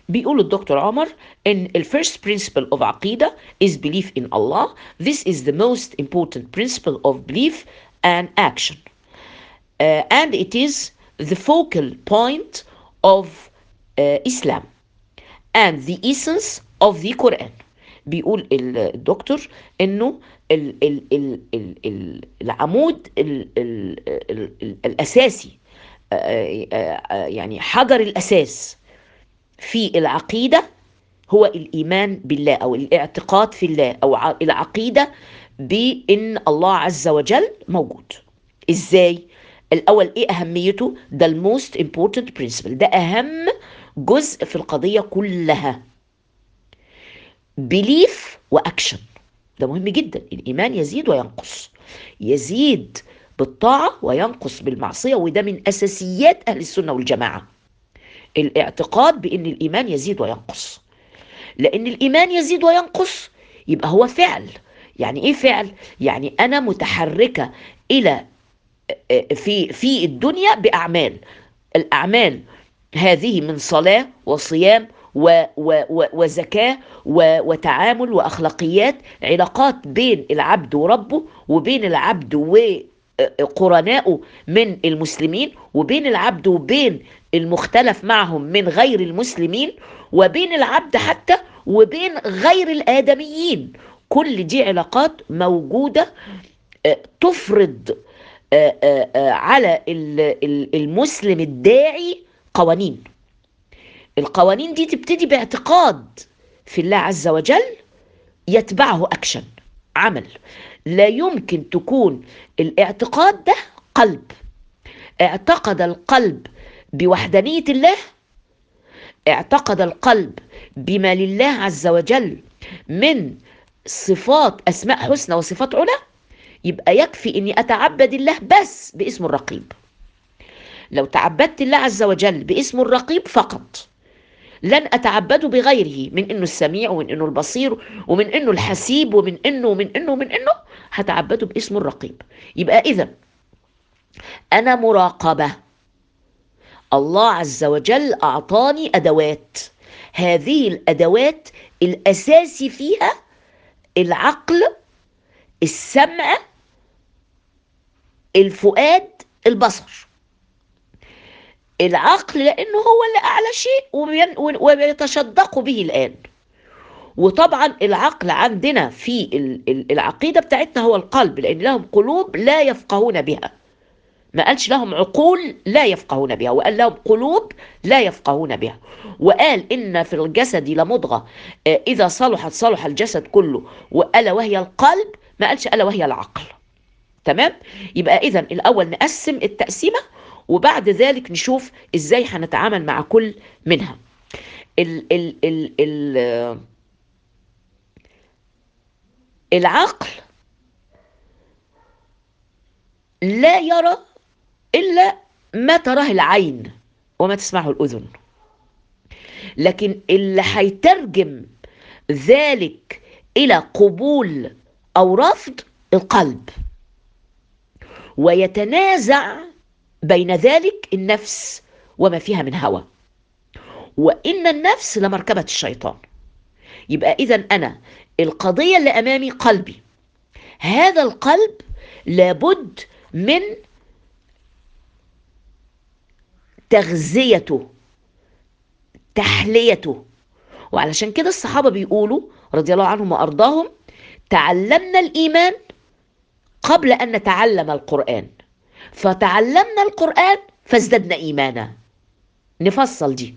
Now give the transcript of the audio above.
بيقول الدكتور عمر ان ال first principle of عقيدة is belief in Allah. This is the most important principle of belief and action. Uh, and it is the focal point of uh, Islam and the essence of the Quran. بيقول الدكتور انه ال ال ال ال ال العمود ال ال ال ال الاساسي آه، آه، يعني حجر الاساس في العقيده هو الايمان بالله او الاعتقاد في الله او ع- العقيده بان الله عز وجل موجود ازاي الاول ايه اهميته ده الموست امبورتنت برنسبل ده اهم جزء في القضيه كلها بليف واكشن ده مهم جدا الايمان يزيد وينقص يزيد بالطاعه وينقص بالمعصيه وده من اساسيات اهل السنه والجماعه الاعتقاد بان الايمان يزيد وينقص لان الايمان يزيد وينقص يبقى هو فعل يعني ايه فعل يعني انا متحركه الى في في الدنيا باعمال الاعمال هذه من صلاه وصيام و و و وزكاه و وتعامل واخلاقيات علاقات بين العبد وربه وبين العبد وقرنائه من المسلمين وبين العبد وبين المختلف معهم من غير المسلمين وبين العبد حتى وبين غير الادميين كل دي علاقات موجوده آه، تفرض آه، آه، آه، على ال- ال- المسلم الداعي قوانين القوانين دي تبتدي باعتقاد في الله عز وجل يتبعه اكشن عمل لا يمكن تكون الاعتقاد ده قلب اعتقد القلب بوحدانيه الله اعتقد القلب بما لله عز وجل من صفات اسماء حسنى وصفات علا يبقى يكفي اني اتعبد الله بس باسم الرقيب لو تعبدت الله عز وجل باسم الرقيب فقط لن اتعبده بغيره من انه السميع ومن انه البصير ومن انه الحسيب ومن انه ومن انه ومن انه هتعبده باسم الرقيب يبقى اذا انا مراقبه الله عز وجل اعطاني ادوات هذه الادوات الاساسي فيها العقل السمع الفؤاد البصر العقل لانه هو اللي اعلى شيء وبين- وبيتشدق به الان وطبعا العقل عندنا في ال- ال- العقيده بتاعتنا هو القلب لان لهم قلوب لا يفقهون بها ما قالش لهم عقول لا يفقهون بها وقال لهم قلوب لا يفقهون بها وقال ان في الجسد لمضغه آه، اذا صلحت صلح الجسد كله والا وهي القلب ما قالش الا وهي العقل تمام يبقى اذا الاول نقسم التقسيمه وبعد ذلك نشوف ازاي هنتعامل مع كل منها ال ال ال ال آه، العقل لا يرى الا ما تراه العين وما تسمعه الاذن لكن اللي هيترجم ذلك الى قبول او رفض القلب ويتنازع بين ذلك النفس وما فيها من هوى وان النفس لمركبه الشيطان يبقى اذا انا القضيه اللي امامي قلبي هذا القلب لابد من تغذيته تحليته وعلشان كده الصحابه بيقولوا رضي الله عنهم وارضاهم تعلمنا الايمان قبل ان نتعلم القران فتعلمنا القران فازددنا ايمانا نفصل دي